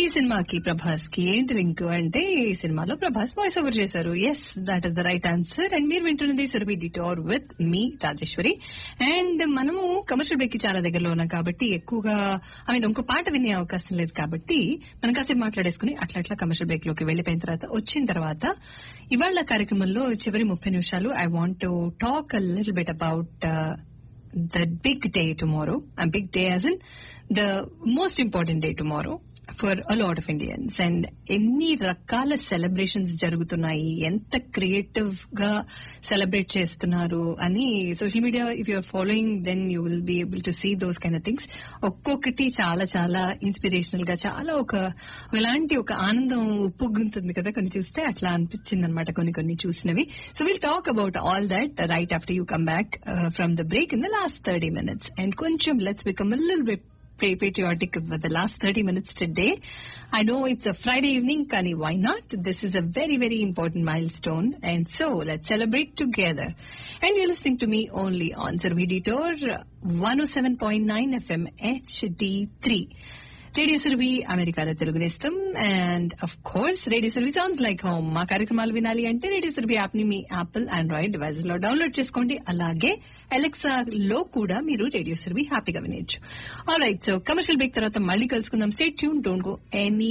సినిమాకి ప్రభాస్ కి ఏంటి లింక్ అంటే ఈ సినిమాలో ప్రభాస్ వాయిస్ ఓవర్ చేశారు yes that is the right answer and మీరు వింటున్నది Surabhi detour with me Rajeshwari and మనము కమర్షియల్ బ్రేక్ కి చాలా దగ్గరలో ఉన్నాం కాబట్టి ఎక్కువగా ఐ మీన్ ఇంకో పాట వినే అవకాశం లేదు కాబట్టి మనం కాసేపు మాట్లాడేసుకుని అట్లా అట్లా కమర్షియల్ బ్రేక్ లోకి వెళ్లిపోయిన తర్వాత వచ్చిన తర్వాత ఇవాళ కార్యక్రమంలో చివరి ముప్పై నిమిషాలు I want to talk a little bit about the big day tomorrow, a big day as in the most important day tomorrow for a lot of Indians. And ఎన్ని రకాల సెలబ్రేషన్స్ జరుగుతున్నాయి ఎంత క్రియేటివ్ గా సెలబ్రేట్ చేస్తున్నారు అని social media if you're following then you will be able to see those kind of things ఒక్కొక్కటి చాలా చాలా ఇన్స్పిరేషనల్ గా చాలా ఒక ఎలాంటి ఒక ఆనందం ఉప్పొంగుతుంది కదా కొన్ని చూస్తే అట్లా అనిపించింది అనమాట కొన్ని కొన్ని చూసినవి so will talk about all that right after you come back from the break in the last thirty minutes and కొంచెం let's become lil bit patriotic for the last 30 minutes today. I know it's a Friday evening, Kani, why not? This is a very, very important milestone. And so let's celebrate together. And you're listening to me only on Survey Detour 107.9 FM HD3. Radio Surabhi అమెరికాలో తెలుగు నేస్తం and of course radio Surabhi sounds like home మా కార్యక్రమాలు వినాలి అంటే radio Surabhi app ని మీ Apple Android device లో download చేసుకోండి అలాగే అలెక్సా లో కూడా మీరు రేడియో సురభి హ్యాపీగా వినేయచ్చు all right so commercial break తర్వాత మళ్ళీ కలుసుకుందాం stay tuned don't go any